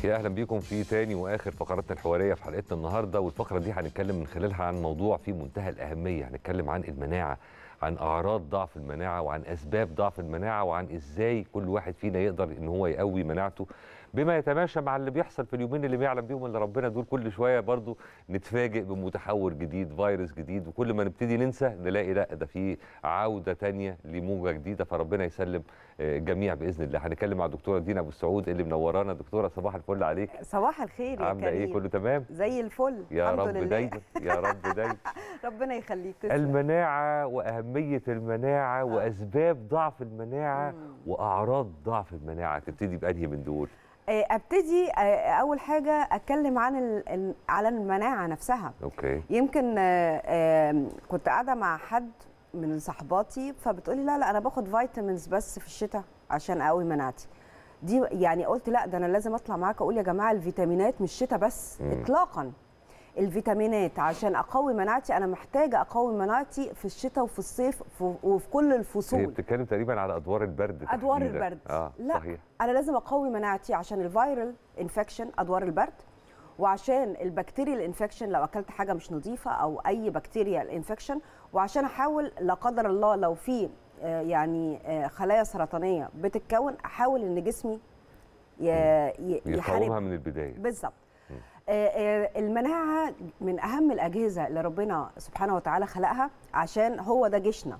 يا اهلا بيكم في تاني واخر فقراتنا الحواريه في حلقتنا النهارده والفقره دي هنتكلم من خلالها عن موضوع في منتهى الاهميه هنتكلم عن المناعه عن اعراض ضعف المناعه وعن اسباب ضعف المناعه وعن ازاي كل واحد فينا يقدر ان هو يقوي مناعته بما يتماشى مع اللي بيحصل في اليومين اللي بيعلم بيهم اللي ربنا دول كل شويه برضو نتفاجئ بمتحور جديد فيروس جديد وكل ما نبتدي ننسى نلاقي لا ده في عوده تانية لموجه جديده فربنا يسلم الجميع باذن الله هنتكلم مع الدكتوره دينا ابو السعود اللي منورانا دكتوره صباح الفل عليك صباح الخير يا عامله كريم ايه كله تمام زي الفل يا الحمد رب لله. دايما يا رب دايما ربنا يخليك تسلم المناعه واهميه المناعه واسباب ضعف المناعه مم. واعراض ضعف المناعه تبتدي بانهي من دول آه، ابتدي آه، اول حاجه اتكلم عن ال- ال- على المناعه نفسها اوكي يمكن آه، آه، كنت قاعده مع حد من صحباتي فبتقولي لا لا انا باخد فيتامينز بس في الشتاء عشان اقوي مناعتي دي يعني قلت لا ده انا لازم اطلع معاك اقول يا جماعه الفيتامينات مش الشتاء بس مم. اطلاقا الفيتامينات عشان اقوي مناعتي انا محتاجه اقوي مناعتي في الشتاء وفي الصيف في- وفي كل هي الفصول بتتكلم تقريبا على ادوار البرد ادوار تحديداً. البرد اه لا صحيح انا لازم اقوي مناعتي عشان الفيرال انفكشن ادوار البرد وعشان البكتيريا الانفكشن لو اكلت حاجه مش نظيفه او اي بكتيريا الانفكشن وعشان احاول لا قدر الله لو في آه، يعني آه، خلايا سرطانيه بتتكون احاول ان جسمي ي- ي- يقاومها يحاربها من البدايه بالظبط آه، آه، المناعه من اهم الاجهزه اللي ربنا سبحانه وتعالى خلقها عشان هو ده جيشنا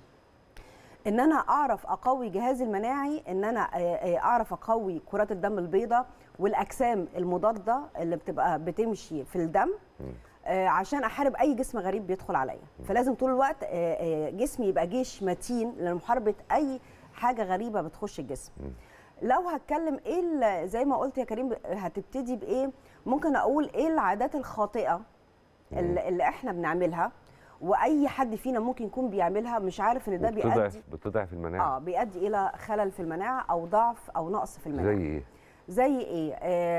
ان انا اعرف اقوي جهازي المناعي ان انا آه، آه، اعرف اقوي كرات الدم البيضاء والاجسام المضاده اللي بتبقى بتمشي في الدم آه، عشان احارب اي جسم غريب بيدخل عليا فلازم طول الوقت آه، آه، جسمي يبقى جيش متين لمحاربه اي حاجه غريبه بتخش الجسم لو هتكلم ايه ال- زي ما قلت يا كريم هتبتدي بايه ممكن اقول ايه العادات الخاطئه اللي, اللي احنا بنعملها واي حد فينا ممكن يكون بيعملها مش عارف ان ده بيؤدي بتضعف بتضعف المناعه اه بيؤدي الى خلل في المناعه او ضعف او نقص في المناعه زي ايه زي ايه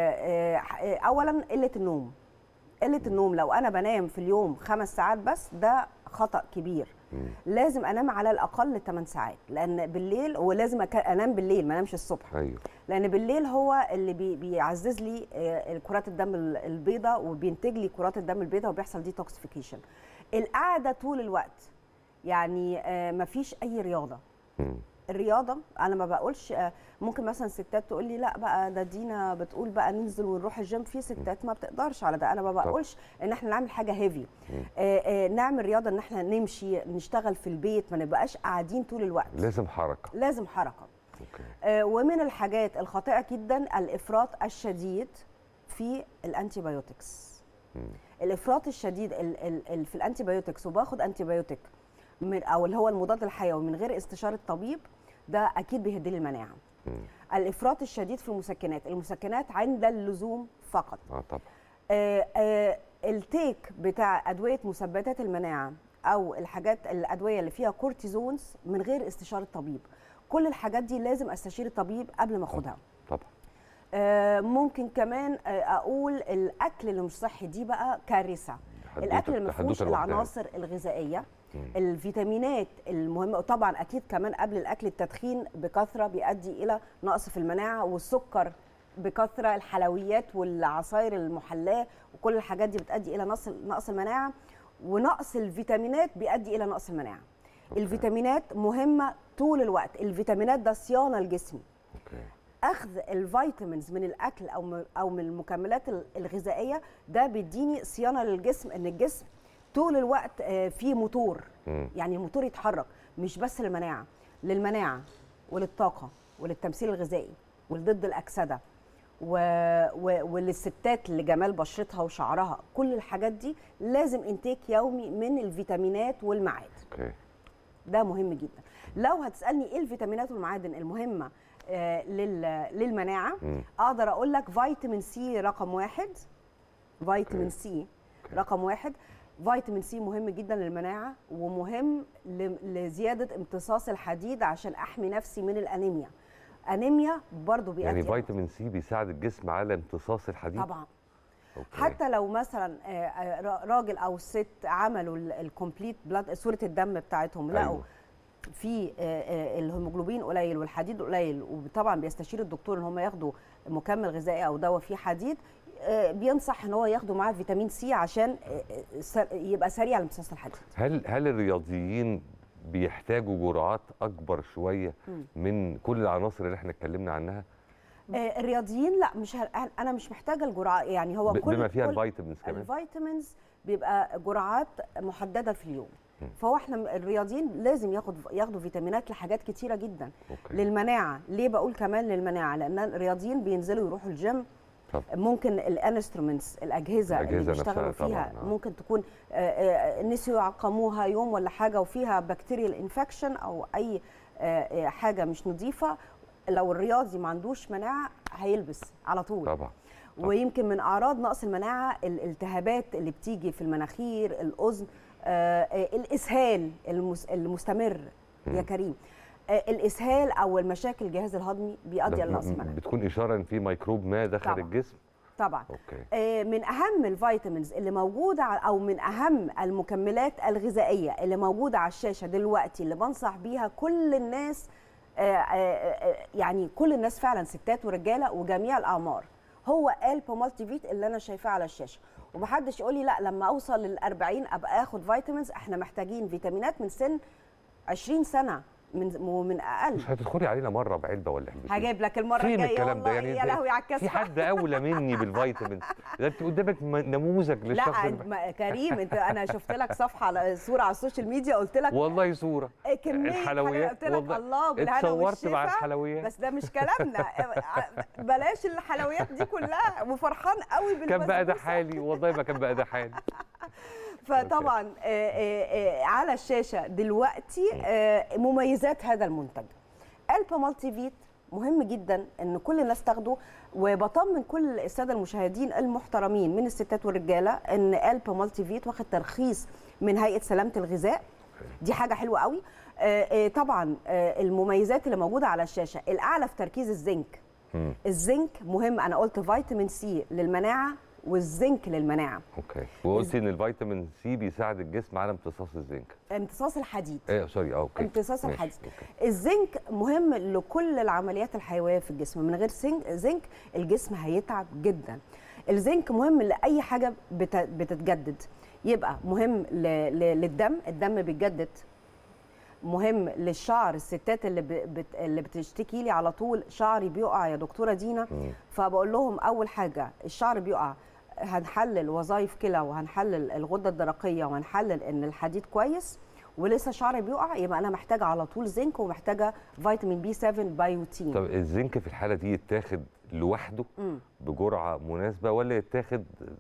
آه آه اولا قله النوم قله النوم لو انا بنام في اليوم خمس ساعات بس ده خطا كبير مم. لازم انام على الاقل 8 ساعات لان بالليل ولازم أك- انام بالليل ما انامش الصبح ايوه لان بالليل هو اللي بي بيعزز لي آه، كرات الدم ال- البيضاء وبينتج لي كرات الدم البيضاء وبيحصل ديتوكسيفيكيشن القعده طول الوقت يعني آه، مفيش اي رياضه مم. الرياضه انا ما بقولش آه، ممكن مثلا ستات تقول لي لا بقى ده دينا بتقول بقى ننزل ونروح الجيم في ستات ما بتقدرش على ده انا ما بقولش ان احنا نعمل حاجه هيفي آه آه نعمل رياضه ان احنا نمشي نشتغل في البيت ما نبقاش قاعدين طول الوقت لازم حركه لازم حركه اوكي آه، ومن الحاجات الخاطئه جدا الافراط الشديد في الانتيبيوتكس الافراط الشديد ال ال ال في الانتيبيوتكس وباخد انتيبيوتك من او اللي هو المضاد الحيوي من غير استشاره طبيب ده اكيد بيهد لي المناعه الافراط الشديد في المسكنات المسكنات عند اللزوم فقط اه طبعا آه، آه، التيك بتاع ادويه مثبتات المناعه او الحاجات الادويه اللي فيها كورتيزونز من غير استشاره طبيب كل الحاجات دي لازم استشير الطبيب قبل ما اخدها طبعا آه، ممكن كمان آه، اقول الاكل اللي مش صحي دي بقى كارثه حدوتة- الاكل اللي ما فيهوش حدوتة لوحدها. العناصر الغذائيه الفيتامينات المهمه وطبعا اكيد كمان قبل الاكل التدخين بكثره بيؤدي الى نقص في المناعه والسكر بكثره الحلويات والعصاير المحلاه وكل الحاجات دي بتؤدي الى نقص نقص المناعه ونقص الفيتامينات بيؤدي الى نقص المناعه أوكي. الفيتامينات مهمه طول الوقت الفيتامينات ده صيانه الجسم اوكي اخذ الفيتامينز من الاكل او من او من المكملات ال- الغذائيه ده بيديني صيانه للجسم ان الجسم طول الوقت آه، فيه موتور مم. يعني الموتور يتحرك مش بس للمناعه للمناعه وللطاقه وللتمثيل الغذائي ولضد الاكسده و... و... وللستات لجمال بشرتها وشعرها كل الحاجات دي لازم انتاك يومي من الفيتامينات والمعادن اوكي ده مهم جدا لو هتسالني ايه الفيتامينات والمعادن المهمه آه، لل- للمناعه مم. اقدر اقول لك فيتامين سي رقم واحد فيتامين أوكي. سي رقم واحد فيتامين سي مهم جدا للمناعه ومهم ل- لزياده امتصاص الحديد عشان احمي نفسي من الانيميا انيميا برضو بيؤدي يعني إلى- فيتامين سي بيساعد الجسم على امتصاص الحديد طبعا أوكي. حتى لو مثلا آه، آه، را- راجل او ست عملوا الكومبليت بلاد صوره الدم بتاعتهم لقوا أيوة. في آه، آه، الهيموجلوبين قليل والحديد قليل وطبعا بيستشير الدكتور ان هم ياخدوا مكمل غذائي او دواء فيه حديد آه، بينصح ان هو ياخده معاه فيتامين سي عشان آه، س- يبقى سريع لامتصاص الحديد هل هل الرياضيين بيحتاجوا جرعات اكبر شويه مم. من كل العناصر اللي احنا اتكلمنا عنها آه، الرياضيين لا مش ه... انا مش محتاجه الجرعه يعني هو ب- كل بما فيها كل الفيتامينز كمان الفيتامينز بيبقى جرعات محدده في اليوم مم. فهو احنا الرياضيين لازم ياخد ياخدوا فيتامينات لحاجات كتيره جدا اوكي للمناعه ليه بقول كمان للمناعه لان الرياضيين بينزلوا يروحوا الجيم طب. ممكن الانسترومنتس الاجهزه, الأجهزة اللي بيشتغلوا نفسها فيها طبعاً، آه. ممكن تكون آه، آه، نسيوا يعقموها يوم ولا حاجه وفيها بكتيريال انفكشن او اي آه، آه، حاجه مش نظيفه لو الرياضي ما عندوش مناعه هيلبس على طول طبعا طب. ويمكن من اعراض نقص المناعه الالتهابات اللي بتيجي في المناخير الاذن آه، آه، الاسهال المس- المستمر يا مم. كريم آه، الاسهال او المشاكل الجهاز الهضمي بيؤدي ده الى نقص م- المناعه بتكون اشاره ان في ميكروب ما دخل طبعاً. الجسم طبعا اوكي آه، من اهم الفيتامينز اللي موجوده ع- او من اهم المكملات الغذائيه اللي موجوده على الشاشه دلوقتي اللي بنصح بيها كل الناس آه، آه، آه، يعني كل الناس فعلا ستات ورجاله وجميع الاعمار هو الب مالتي فيت اللي انا شايفاه على الشاشه ومحدش يقول لي لا لما اوصل لل 40 ابقى اخد فيتامينز احنا محتاجين فيتامينات من سن 20 سنه من ومن اقل مش هتدخلي علينا مره بعلبه ولا علبتين هجيب لك المره فين الجايه الكلام ده والله يعني يا ده- لهوي على في الكسفه حد اولى مني بالفيتامينز ده انت قدامك م- نموذج للشخص لا اللي ما- كريم انت انا شفت لك صفحه على صوره على السوشيال ميديا قلت لك والله صوره كميه الحلويات قلت لك والله الله بالهنا اتصورت مع والشفا الحلويات بس ده مش كلامنا بلاش الحلويات دي كلها وفرحان قوي بالبسبوسه كان بقى ده حالي والله ما كان بقى ده حالي فطبعا آه، آه، آه، على الشاشه دلوقتي آه، مميزات هذا المنتج البا مالتي فيت مهم جدا ان كل الناس تاخده وبطمن كل الساده المشاهدين المحترمين من الستات والرجاله ان البا مالتي فيت واخد ترخيص من هيئه سلامه الغذاء دي حاجه حلوه قوي آه، آه، طبعا آه، المميزات اللي موجوده على الشاشه الاعلى في تركيز الزنك مم. الزنك مهم انا قلت فيتامين سي للمناعه والزنك للمناعه اوكي وقلت ان الفيتامين سي بيساعد الجسم على امتصاص الزنك امتصاص الحديد ايه سوري اه اوكي امتصاص ماشي، الحديد أوكي. الزنك مهم لكل العمليات الحيويه في الجسم من غير زنك زنك الجسم هيتعب جدا الزنك مهم لاي حاجه بت- بتتجدد يبقى مهم ل- ل- للدم الدم بيتجدد مهم للشعر الستات اللي ب- بت اللي بتشتكي لي على طول شعري بيقع يا دكتوره دينا مم. فبقول لهم اول حاجه الشعر بيقع هنحلل وظائف كلى وهنحلل الغده الدرقيه وهنحلل ان الحديد كويس ولسه شعري بيقع يبقى انا محتاجه على طول زنك ومحتاجه فيتامين بي 7 بايوتين طب الزنك في الحاله دي يتاخد لوحده مم. بجرعه مناسبه ولا يتاخد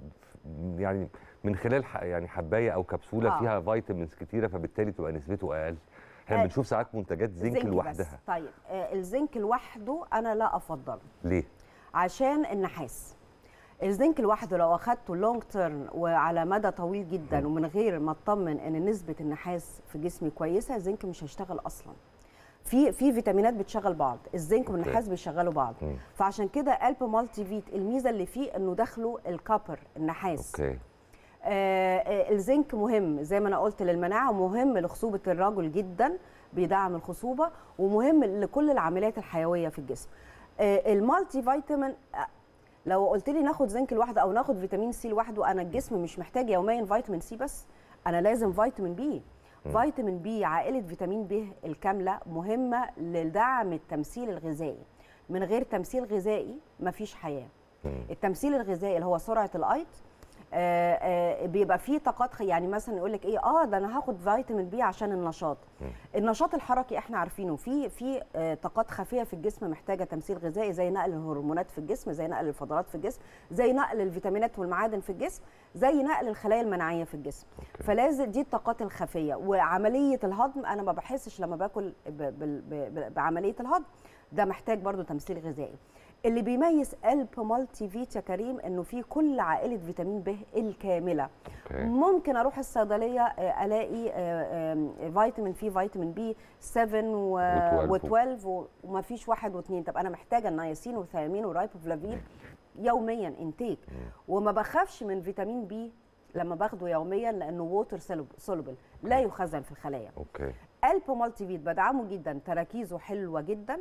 يعني من خلال ح- يعني حبايه او كبسوله آه. آه. فيها فيتامينز كتيره فبالتالي تبقى نسبته اقل احنا آه. بنشوف ساعات منتجات زنك بس. لوحدها طيب آه الزنك لوحده انا لا افضله ليه عشان النحاس الزنك لوحده لو اخدته لونج تيرم وعلى مدى طويل جدا ومن غير ما اطمن ان نسبه النحاس في جسمي كويسه الزنك مش هيشتغل اصلا في في فيتامينات بتشغل بعض الزنك أوكي. والنحاس بيشغلوا بعض مم. فعشان كده الب مالتي فيت الميزه اللي فيه انه داخله الكابر النحاس اوكي آه، آه، الزنك مهم زي ما انا قلت للمناعه ومهم لخصوبه الرجل جدا بيدعم الخصوبه ومهم لكل العمليات الحيويه في الجسم آه، المالتي فيتامين آه، لو قلت لي ناخد زنك لوحده او ناخد فيتامين سي لوحده انا الجسم مش محتاج يوميا فيتامين سي بس انا لازم فيتامين بي فيتامين بي عائله فيتامين بي الكامله مهمه لدعم التمثيل الغذائي من غير تمثيل غذائي مفيش حياه مم. التمثيل الغذائي اللي هو سرعه الايض آه، آه، بيبقى فيه طاقات خ- يعني مثلا يقول لك ايه اه ده انا هاخد فيتامين بي عشان النشاط النشاط الحركي احنا عارفينه في في آه، طاقات خفيه في الجسم محتاجه تمثيل غذائي زي نقل الهرمونات في الجسم زي نقل الفضلات في الجسم زي نقل الفيتامينات والمعادن في الجسم زي نقل الخلايا المناعيه في الجسم أوكي. فلازم دي الطاقات الخفيه وعمليه الهضم انا ما بحسش لما باكل ب- بال- ب- ب- بعمليه الهضم ده محتاج برضو تمثيل غذائي اللي بيميز الب مالتي فيت يا كريم انه فيه كل عائله فيتامين ب الكامله اوكي ممكن اروح الصيدليه آه، الاقي آه، آم، فيتامين فيه فيتامين بي 7 و12. و12 وما فيش واحد واثنين طب انا محتاجه النياسين وثيامين ورايبوفلافين يوميا انتيك وما بخافش من فيتامين بي لما باخده يوميا لانه ووتر سولوبل لا يخزن في الخلايا اوكي الب مالتي فيت بدعمه جدا تراكيزه حلوه جدا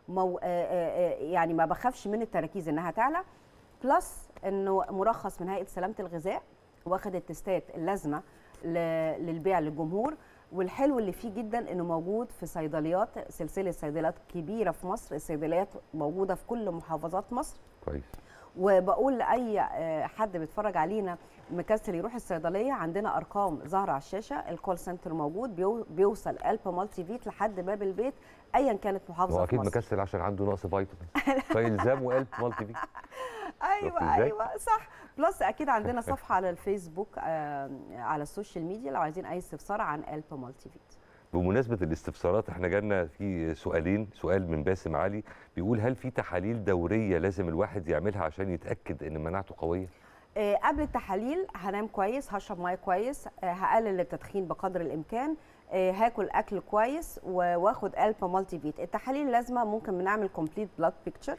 مو... آه، آه، آه، يعني ما بخافش من التراكيز انها تعلى بلس انه مرخص من هيئه سلامه الغذاء واخد التستات اللازمه ل... للبيع للجمهور والحلو اللي فيه جدا انه موجود في صيدليات سلسله صيدليات كبيره في مصر الصيدليات موجوده في كل محافظات مصر كويس وبقول لاي آه، حد بيتفرج علينا مكسل يروح الصيدليه عندنا ارقام ظاهره على الشاشه الكول سنتر موجود بيو- بيوصل الب مالتي فيت لحد باب البيت ايا كانت محافظه هو في اكيد مصر مكسل عشان عنده نقص فيتامين فيلزمه قلب مالتي في شفت ايوه إزاي؟ ايوه صح بلس اكيد عندنا صفحه على الفيسبوك آه، على السوشيال ميديا لو عايزين اي استفسار عن الب مالتي فيت بمناسبه الاستفسارات احنا جالنا في سؤالين سؤال من باسم علي بيقول هل في تحاليل دوريه لازم الواحد يعملها عشان يتاكد ان مناعته قويه آه، قبل التحاليل هنام كويس هشرب ميه كويس آه، هقلل التدخين بقدر الامكان آه، هاكل اكل كويس و- واخد الفا مالتي فيت التحاليل لازمه ممكن بنعمل كومبليت بلاد بيكتشر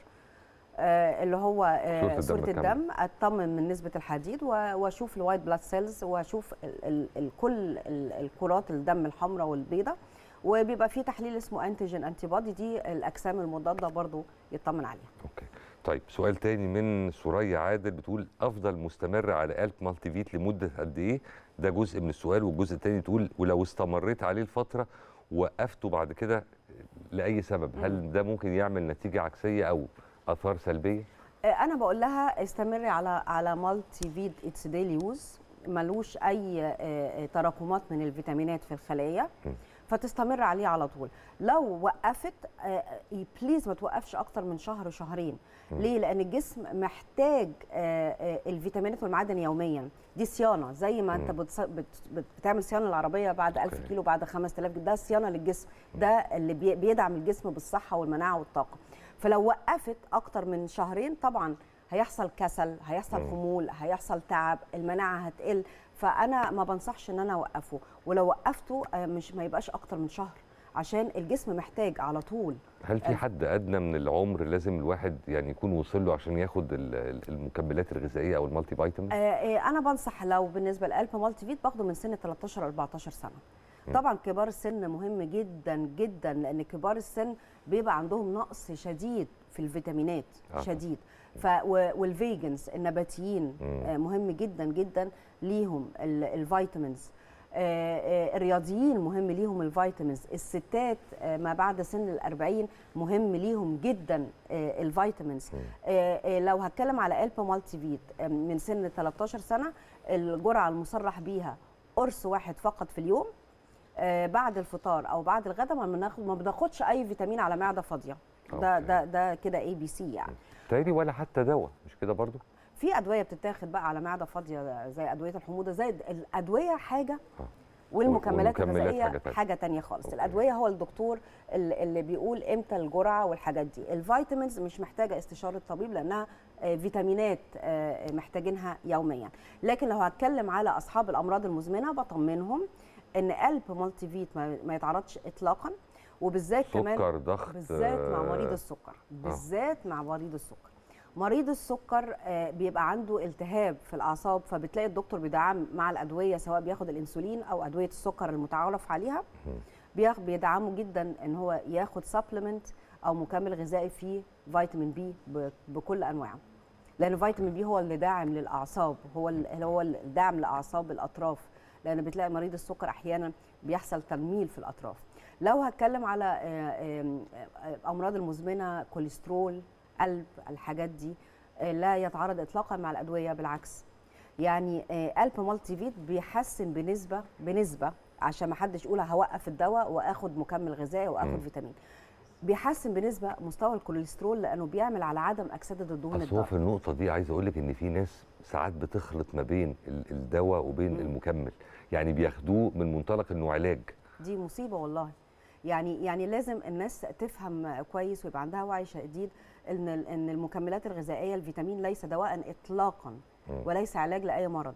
اللي هو آه، صورة الدم صوره الكاملة. الدم اطمن من نسبه الحديد و- واشوف الوايت بلاد سيلز واشوف ال- ال- ال- كل ال- الكرات الدم الحمراء والبيضاء وبيبقى في تحليل اسمه انتيجين انتي بودي دي الاجسام المضاده برضو يطمن عليها اوكي طيب سؤال تاني من سوريا عادل بتقول افضل مستمر على الب مالتي فيت لمده قد ايه ده جزء من السؤال والجزء التاني تقول ولو استمريت عليه لفتره وقفته بعد كده لاي سبب هل ده ممكن يعمل نتيجه عكسيه او اثار سلبيه آه، انا بقول لها استمري على على مالتي فيد اتس ديلي يوز ملوش اي آه، آه، تراكمات من الفيتامينات في الخليه م. فتستمر عليه على طول لو وقفت بليز ما توقفش اكتر من شهر شهرين ليه لان الجسم محتاج آه، آه، الفيتامينات والمعادن يوميا دي صيانه زي ما انت بتص... بت... بت... بتعمل صيانه العربيه بعد 1000 أوكي. كيلو بعد 5000 ده صيانه للجسم ده اللي بي... بيدعم الجسم بالصحه والمناعه والطاقه فلو وقفت اكتر من شهرين طبعا هيحصل كسل هيحصل مم. خمول هيحصل تعب المناعه هتقل فانا ما بنصحش ان انا اوقفه ولو وقفته آه، مش ما يبقاش اكتر من شهر عشان الجسم محتاج على طول هل في ألف. حد ادنى من العمر لازم الواحد يعني يكون وصل له عشان ياخد ال- ال- المكملات الغذائيه او المالتي فيتامين آه، آه، انا بنصح لو بالنسبه للالفا مالتي فيت باخده من سن 13 ل 14 سنه طبعا كبار السن مهم جدا جدا لان كبار السن بيبقى عندهم نقص شديد في الفيتامينات آه. شديد ف و- والفيجنز النباتيين مم. آه، مهم جدا جدا ليهم ال- الفيتامينز آه، آه، الرياضيين مهم ليهم الفيتامينز الستات آه، ما بعد سن الأربعين مهم ليهم جدا آه، الفيتامينز آه، آه، لو هتكلم على البا مالتي فيت آه، من سن 13 سنه الجرعه المصرح بيها قرص واحد فقط في اليوم آه، بعد الفطار او بعد الغداء ما بناخد ما بناخدش اي فيتامين على معده فاضيه ده أوكي. ده ده كده اي بي سي يعني تاني ولا حتى دواء مش كده برضو في ادويه بتتاخد بقى على معده فاضيه زي ادويه الحموضه زي الادويه حاجه آه. والمكملات والمكملات الغذائيه حاجة حاجه تانية. تانية, تانية خالص أوكي. الادويه هو الدكتور ال- اللي بيقول امتى الجرعه والحاجات دي الفيتامينز مش محتاجه استشاره طبيب لانها آه، فيتامينات آه، محتاجينها يوميا لكن لو هتكلم على اصحاب الامراض المزمنه بطمنهم ان قلب مالتي فيت ما ما يتعرضش اطلاقا وبالذات كمان سكر ضغط بالذات مع آه، مريض السكر بالذات مع مريض السكر مريض السكر آه، بيبقى عنده التهاب في الاعصاب فبتلاقي الدكتور بيدعم مع الادويه سواء بياخد الانسولين او ادويه السكر المتعارف عليها بياخ- بيدعمه جدا ان هو ياخد سبلمنت او مكمل غذائي فيه فيتامين بي ب- بكل انواعه لان فيتامين بي هو اللي داعم للاعصاب هو ال- هو الداعم لاعصاب الاطراف لان بتلاقي مريض السكر احيانا بيحصل تنميل في الاطراف لو هتكلم على آه، آم، آه، امراض المزمنه كوليسترول قلب الحاجات دي آه، لا يتعارض اطلاقا مع الادويه بالعكس يعني آه، قلب مالتي فيت بيحسن بنسبه بنسبه عشان ما حدش يقول هوقف الدواء واخد مكمل غذائي مم. واخد فيتامين بيحسن بنسبه مستوى الكوليسترول لانه بيعمل على عدم اكسده الدهون اصل هو في الضاره النقطه دي عايز اقول لك ان في ناس ساعات بتخلط ما بين ال- الدواء وبين مم. المكمل يعني بياخدوه من منطلق انه علاج دي مصيبه والله يعني يعني لازم الناس تفهم كويس ويبقى عندها وعي شديد ان ال- ان المكملات الغذائيه الفيتامين ليس دواء اطلاقا مم. وليس علاج لاي مرض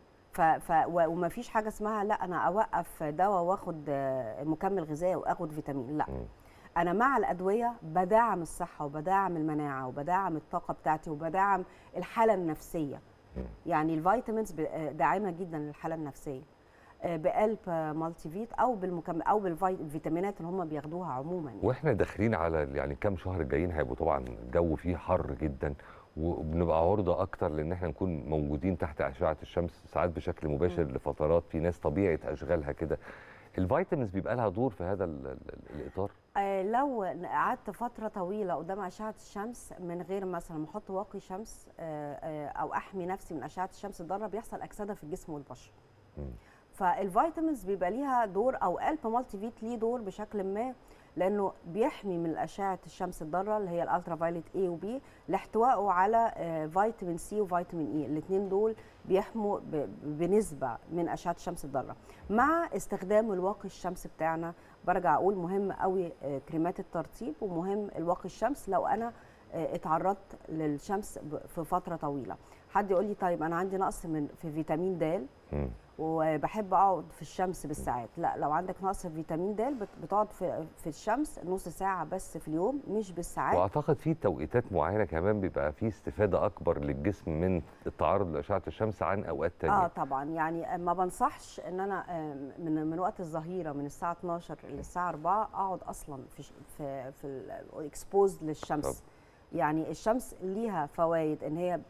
ف ف و- وما فيش حاجه اسمها لا انا اوقف دواء واخد آه، مكمل غذائي واخد فيتامين لا مم. انا مع الادويه بدعم الصحه وبدعم المناعه وبدعم الطاقه بتاعتي وبدعم الحاله النفسيه مم. يعني الفيتامينز ب- آه، داعمه جدا للحاله النفسيه آه، بقلب آه، مالتي فيت او بالمكمل او بالفيتامينات اللي هم بياخدوها عموما يعني. واحنا داخلين على يعني كام شهر الجايين هيبقوا طبعا الجو فيه حر جدا وبنبقى عرضه اكتر لان احنا نكون موجودين تحت اشعه الشمس ساعات بشكل مباشر مم. لفترات في ناس طبيعه اشغالها كده الفيتامينز بيبقى لها دور في هذا ال- ال- الاطار آه، لو قعدت فترة طويلة قدام أشعة الشمس من غير مثلا ما أحط واقي شمس آه، آه، أو أحمي نفسي من أشعة الشمس الضارة بيحصل أكسدة في الجسم والبشرة. مم. فالفيتامينز بيبقى ليها دور أو قلب مالتي فيت ليه دور بشكل ما لأنه بيحمي من أشعة الشمس الضارة اللي هي الألترا فايلت A و B لاحتوائه على آه، فيتامين سي وفيتامين إي الاثنين دول بيحموا ب- بنسبة من أشعة الشمس الضارة مع استخدام الواقي الشمس بتاعنا برجع اقول مهم قوي آه، كريمات الترطيب ومهم الواقي الشمس لو انا آه، اتعرضت للشمس ب- في فتره طويله حد يقول لي طيب انا عندي نقص من في فيتامين د مم. وبحب اقعد في الشمس بالساعات لا لو عندك نقص في فيتامين د بت- بتقعد في في الشمس نص ساعه بس في اليوم مش بالساعات واعتقد في توقيتات معينه كمان بيبقى في استفاده اكبر للجسم من التعرض لاشعه الشمس عن اوقات تانية اه طبعا يعني ما بنصحش ان انا آه، من من وقت الظهيره من الساعه 12 للساعه 4 اقعد اصلا في ش- في في الاكسبوز للشمس يعني الشمس ليها فوائد ان هي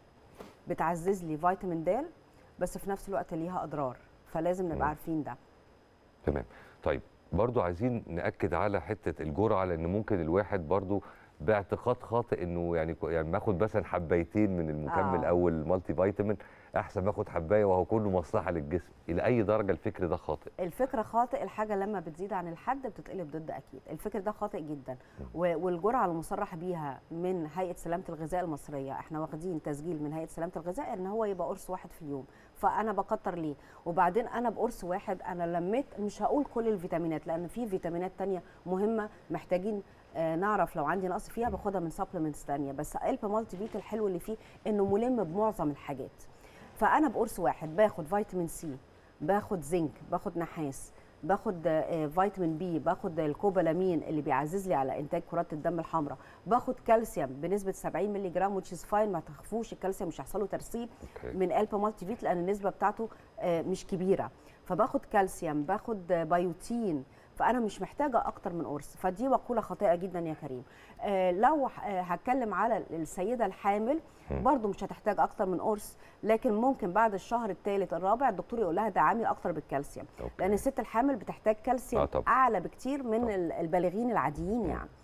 بتعزز لي فيتامين د بس في نفس الوقت ليها اضرار فلازم مم. نبقى عارفين ده تمام طيب برضو عايزين ناكد على حته الجرعه لان ممكن الواحد برضو باعتقاد خاطئ انه يعني كو- يعني باخد مثلا حبايتين من المكمل آه. او المالتي فيتامين احسن ما اخد حبايه وهو كله مصلحه للجسم الى اي درجه الفكر ده خاطئ الفكره خاطئ الحاجه لما بتزيد عن الحد بتتقلب ضد اكيد الفكر ده خاطئ جدا و- والجرعه المصرح بيها من هيئه سلامه الغذاء المصريه احنا واخدين تسجيل من هيئه سلامه الغذاء ان هو يبقى قرص واحد في اليوم فانا بكتر ليه وبعدين انا بقرص واحد انا لميت مش هقول كل الفيتامينات لان في فيتامينات تانية مهمه محتاجين آه، نعرف لو عندي نقص فيها باخدها من سبلمنتس تانية بس قلب مالتي فيت الحلو اللي فيه انه ملم بمعظم الحاجات فانا بقرص واحد باخد فيتامين سي باخد زنك باخد نحاس باخد آه، فيتامين بي باخد الكوبالامين اللي بيعزز لي على انتاج كرات الدم الحمراء باخد كالسيوم بنسبه 70 مللي جرام which is fine ما تخافوش الكالسيوم مش هيحصل له ترسيب اوكي من الب مالتي فيت لان النسبه بتاعته آه، مش كبيره فباخد كالسيوم باخد آه، بايوتين فانا مش محتاجه اكتر من قرص فدي مقوله خاطئه جدا يا كريم آه، لو ه- آه، هتكلم على السيده الحامل مم. برضو مش هتحتاج اكتر من قرص لكن ممكن بعد الشهر الثالث الرابع الدكتور يقول لها دعامي اكتر بالكالسيوم أوكي. لان الست الحامل بتحتاج كالسيوم آه طبعاً. اعلى بكتير من طبعاً. ال- البالغين العاديين مم. يعني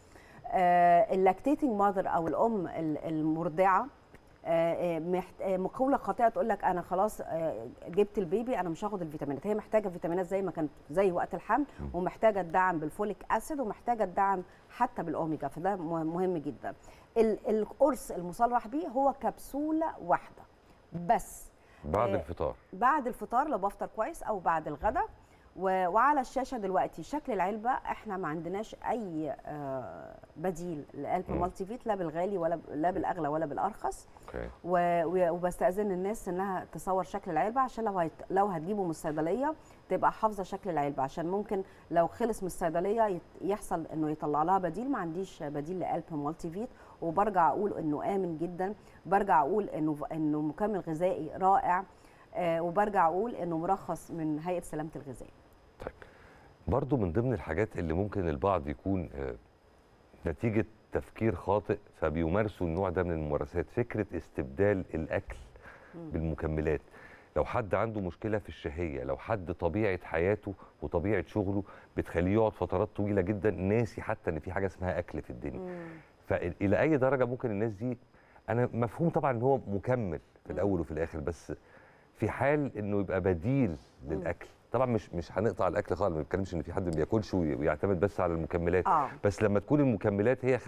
اللاكتيتنج ماذر او الام ال- المرضعه آه، آه، محت- آه، مقوله خاطئه تقول لك انا خلاص آه، جبت البيبي انا مش هاخد الفيتامينات هي محتاجه فيتامينات زي ما كانت زي وقت الحمل ومحتاجه الدعم بالفوليك اسيد ومحتاجه الدعم حتى بالاوميجا فده مه- مهم جدا ال- القرص المصرح بيه هو كبسوله واحده بس بعد آه، الفطار بعد الفطار لو بفطر كويس او بعد الغداء و- وعلى الشاشه دلوقتي شكل العلبه احنا ما عندناش اي آه، بديل لقلب مم. مالتي فيت لا بالغالي ولا لا بالاغلى ولا بالارخص اوكي و- و- وبستاذن الناس انها تصور شكل العلبه عشان لو هيت... لو هتجيبه من الصيدليه تبقى حافظه شكل العلبه عشان ممكن لو خلص من الصيدليه يت... يحصل انه يطلع لها بديل ما عنديش بديل لقلب مالتي فيت وبرجع اقول انه امن جدا برجع اقول انه انه مكمل غذائي رائع آه وبرجع اقول انه مرخص من هيئه سلامه الغذاء طيب برضو من ضمن الحاجات اللي ممكن البعض يكون آه، نتيجة تفكير خاطئ فبيمارسوا النوع ده من الممارسات فكرة استبدال الأكل بالمكملات لو حد عنده مشكلة في الشهية لو حد طبيعة حياته وطبيعة شغله بتخليه يقعد فترات طويلة جدا ناسي حتى إن في حاجة اسمها أكل في الدنيا فإلى أي درجة ممكن الناس دي أنا مفهوم طبعا إن هو مكمل في مم. الأول وفي الآخر بس في حال إنه يبقى بديل للأكل طبعا مش مش هنقطع الأكل خالص ما بنتكلمش إن في حد ما بياكلش وي- ويعتمد بس على المكملات اه بس لما تكون المكملات هي 75%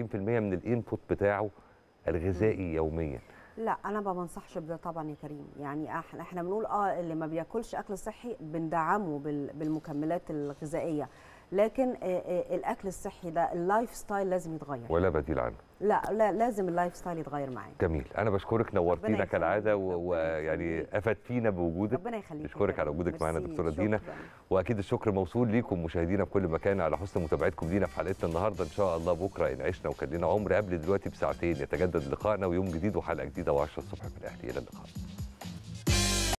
من الانبوت بتاعه الغذائي يوميا لا انا ما بنصحش بده طبعا يا كريم يعني احنا احنا بنقول اه اللي ما بياكلش اكل صحي بندعمه بال- بالمكملات الغذائيه لكن آه، آه، الاكل الصحي ده اللايف ستايل لازم يتغير ولا بديل عنه لا لا لازم اللايف ستايل يتغير معاه جميل انا بشكرك نورتينا يخليك، كالعاده و- ربنا ويعني يخليك. افدتينا بوجودك ربنا يخليك يا نشكرك على كريم. وجودك معانا ميرسي، دكتوره دينا شكراً. واكيد الشكر موصول ليكم مشاهدينا في كل مكان على حسن متابعتكم لينا في حلقتنا النهارده ان شاء الله بكره ان عشنا وكان لنا عمر قبل دلوقتي بساعتين يتجدد لقائنا ويوم جديد وحلقه جديده و10 الصبح في الاهلي الى اللقاء